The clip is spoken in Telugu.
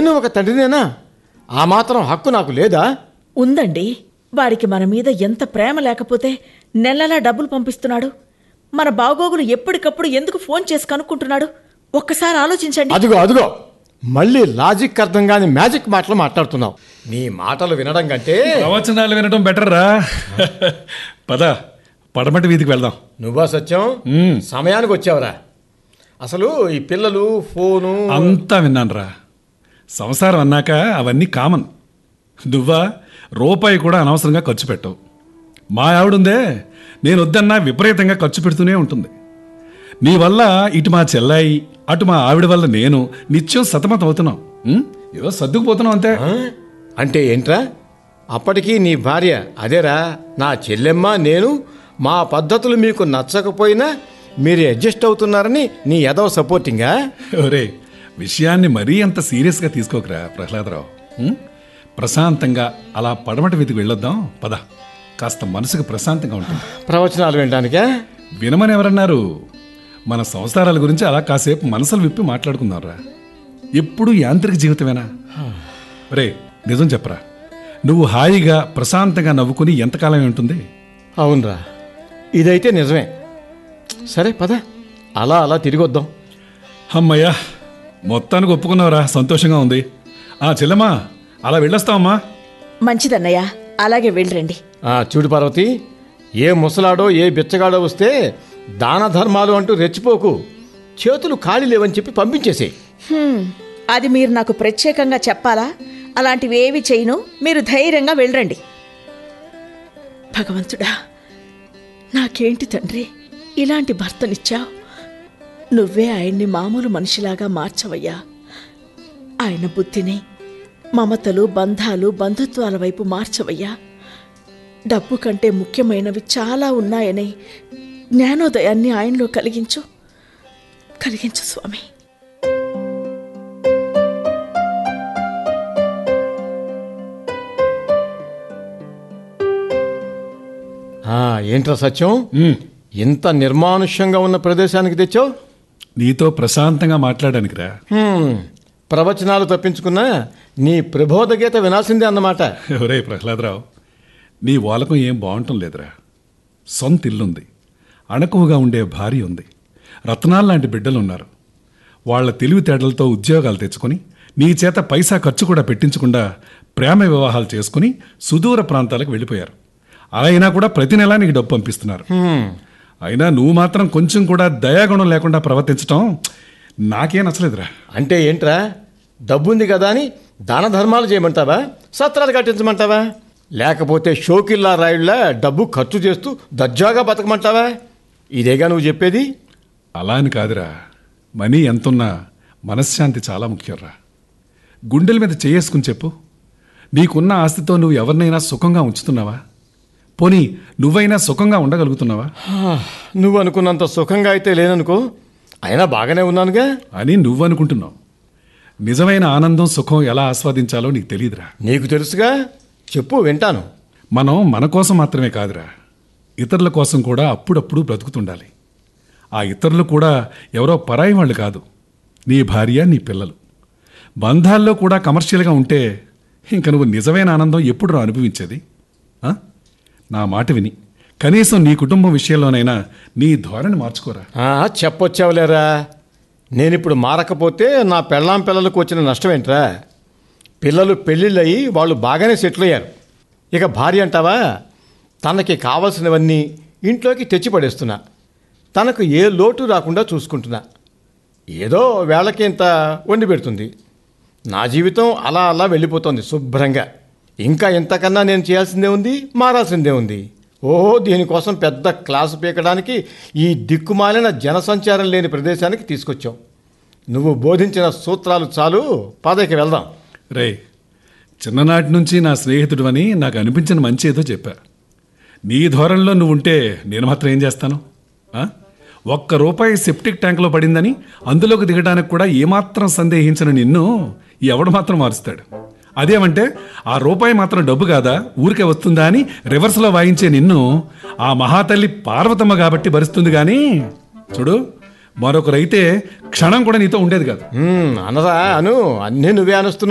నేను ఒక తండ్రినేనా ఆ మాత్రం హక్కు నాకు లేదా ఉందండి వాడికి మన మీద ఎంత ప్రేమ లేకపోతే నెలలా డబ్బులు పంపిస్తున్నాడు మన బాగోగులు ఎప్పటికప్పుడు ఎందుకు ఫోన్ చేసి కనుక్కుంటున్నాడు ఒక్కసారి ఆలోచించండి అదిగో అదిగో మళ్ళీ లాజిక్ అర్థం కాని మ్యాజిక్ మాటలు మాట్లాడుతున్నావు నీ మాటలు వినడం కంటే ప్రవచనాలు వినడం బెటర్ రా పద పడమటి వీధికి వెళ్దాం నువ్వా సత్యం సమయానికి వచ్చావురా అసలు ఈ పిల్లలు ఫోను అంతా విన్నాను రా సంసారం అన్నాక అవన్నీ కామన్ నువ్వా రూపాయి కూడా అనవసరంగా ఖర్చు పెట్టవు మా ఆవిడుందే నేను వద్దన్నా విపరీతంగా ఖర్చు పెడుతూనే ఉంటుంది నీ వల్ల ఇటు మా చెల్లాయి అటు మా ఆవిడ వల్ల నేను నిత్యం సతమతం అవుతున్నాం ఉం? ఏదో సర్దుకుపోతున్నాం అంతే ఆ? అంటే ఏంట్రా అప్పటికీ నీ భార్య అదేరా నా చెల్లెమ్మ నేను మా పద్ధతులు మీకు నచ్చకపోయినా మీరు అడ్జస్ట్ అవుతున్నారని నీ ఎదవ సపోర్టింగా ఒరే విషయాన్ని మరీ అంత సీరియస్గా తీసుకోకరా ప్రహ్లాదరావు ఉం? ప్రశాంతంగా అలా పడమటి వీధికి వెళ్ళొద్దాం పద కాస్త మనసుకు ప్రశాంతంగా ఉంటుంది ప్రవచనాలు వినడానికా వినమని ఎవరన్నారు మన సంసారాల గురించి అలా కాసేపు మనసులు విప్పి మాట్లాడుకుందాంరా ఎప్పుడు యాంత్రిక జీవితమేనా రే నిజం చెప్పరా నువ్వు హాయిగా ప్రశాంతంగా నవ్వుకుని ఎంతకాలం ఉంటుంది అవునరా ఇదైతే నిజమే సరే పద అలా అలా తిరిగి వద్దాం అమ్మయ్యా మొత్తానికి ఒప్పుకున్నావురా సంతోషంగా ఉంది ఆ చెల్లెమ్మా అలా వెళ్ళొస్తావమ్మా మంచిదన్నయ్య అలాగే వెళ్ళరండి ఆ, చూడు పార్వతి ఏ ముసలాడో ఏ బిచ్చగాడో వస్తే దాన ధర్మాలు అంటూ రెచ్చిపోకు చేతులు ఖాళీ లేవని చెప్పి పంపించేసే హ్మ్, అది మీరు నాకు ప్రత్యేకంగా చెప్పాలా అలాంటివి ఏవి చేయను మీరు ధైర్యంగా వెళ్ళరండి భగవంతుడా నాకేంటి తండ్రి ఇలాంటి భర్తనిచ్చావు నువ్వే ఆయన్ని మామూలు మనిషిలాగా మార్చవయ్యా ఆయన బుద్ధిని మమతలు బంధాలు బంధుత్వాల వైపు మార్చవయ్యా డబ్బు కంటే ముఖ్యమైనవి చాలా ఉన్నాయని జ్ఞానోదయాన్ని ఆయనలో కలిగించు కలిగించు స్వామి ఆ, ఏంట్రా సత్యం ఉమ్, ఇంత నిర్మానుష్యంగా ఉన్న ప్రదేశానికి తెచ్చావు నీతో ప్రశాంతంగా మాట్లాడానికిరా హ్మ్, ప్రవచనాలు తప్పించుకున్నా నీ ప్రబోధ గీత వినాల్సిందే అన్నమాట ఒరే ప్రహ్లాదరావు నీ వాలకం ఏం బాగుంటం లేదురా సొంత ఇల్లుంది అణకువగా ఉండే భార్య ఉంది రత్నాలు లాంటి బిడ్డలు ఉన్నారు వాళ్ళ తెలివితేటలతో ఉద్యోగాలు తెచ్చుకొని నీ చేత పైసా ఖర్చు కూడా పెట్టించకుండా ప్రేమ వివాహాలు చేసుకుని సుదూర ప్రాంతాలకు వెళ్ళిపోయారు అలా అయినా కూడా ప్రతి నెలా నీకు డబ్బు పంపిస్తున్నారు హ్మ్, అయినా నువ్వు మాత్రం కొంచెం కూడా దయాగుణం లేకుండా ప్రవర్తించటం నాకేం నచ్చలేదురా అంటే ఏంట్రా డబ్బుంది కదా అని దాన ధర్మాలు చేయమంటావా సత్రాలు కట్టించమంటావా లేకపోతే షోకిల్లా రాయుళ్ళ డబ్బు ఖర్చు చేస్తూ దర్జాగా బతకమంటావా ఇదేగా నువ్వు చెప్పేది అలా అని కాదురా మనీ ఎంతున్నా మనశ్శాంతి చాలా ముఖ్యంరా గుండెల మీద చేసుకుని చెప్పు నీకున్న ఆస్తితో నువ్వు ఎవరినైనా సుఖంగా ఉంచుతున్నావా పోనీ నువ్వైనా సుఖంగా ఉండగలుగుతున్నావా హా, నువ్వు అనుకున్నంత సుఖంగా అయితే లేననుకో అయినా బాగానే ఉన్నానుగా అని నువ్వనుకుంటున్నావు నిజమైన ఆనందం సుఖం ఎలా ఆస్వాదించాలో నీకు తెలియదురా నీకు తెలుసుగా చెప్పు వింటాను మనం మన కోసం మాత్రమే కాదురా ఇతరుల కోసం కూడా అప్పుడప్పుడు బ్రతుకుతుండాలి ఆ ఇతరులు కూడా ఎవరో పరాయి వాళ్ళు కాదు నీ భార్య నీ పిల్లలు బంధాల్లో కూడా కమర్షియల్గా ఉంటే ఇంక నువ్వు నిజమైన ఆనందం ఎప్పుడు రా అనుభవించేది ఆ? నా మాట విని కనీసం నీ కుటుంబం విషయంలోనైనా నీ ధోరణి మార్చుకోరా ఆ, చెప్పొచ్చావులేరా నేనిప్పుడు మారకపోతే నా పెళ్ళాం పిల్లలకు వచ్చిన నష్టం ఏంట్రా పిల్లలు పెళ్ళిళ్ళయి వాళ్ళు బాగానే సెటిల్ అయ్యారు ఇక భార్య అంటావా తనకి కావలసినవన్నీ ఇంట్లోకి తెచ్చి పడేస్తున్నా తనకు ఏ లోటు రాకుండా చూసుకుంటున్నా ఏదో వేళకి ఇంత వండి పెడుతుంది నా జీవితం అలా అలా వెళ్ళిపోతుంది శుభ్రంగా ఇంకా ఇంతకన్నా నేను చేయాల్సిందే ఉంది మారాల్సిందే ఉంది ఓహో దీనికోసం పెద్ద క్లాసు పీకడానికి ఈ దిక్కుమాలిన జనసంచారం లేని ప్రదేశానికి తీసుకొచ్చావు నువ్వు బోధించిన సూత్రాలు చాలు పదకి వెళ్దాం రే చిన్ననాటి నుంచి నా స్నేహితుడు అని నాకు అనిపించిన మంచి ఏదో చెప్పా నీ ధోరణిలో నువ్వు ఉంటే నేను మాత్రం ఏం చేస్తాను ఆ? ఒక్క రూపాయి సెప్టిక్ ట్యాంక్లో పడిందని అందులోకి దిగడానికి కూడా ఏమాత్రం సందేహించిన నిన్ను ఎవడు మాత్రం మారుస్తాడు అదేమంటే ఆ రూపాయి మాత్రం డబ్బు కాదా ఊరికే వస్తుందా అని రివర్స్లో వాయించే నిన్ను ఆ మహాతల్లి పార్వతమ్మ కాబట్టి భరిస్తుంది కానీ చూడు మరొకరైతే క్షణం కూడా నీతో ఉండేది కాదు హ్మ్, అనరా అను అన్నీ నువ్వే అనుస్తున్నావు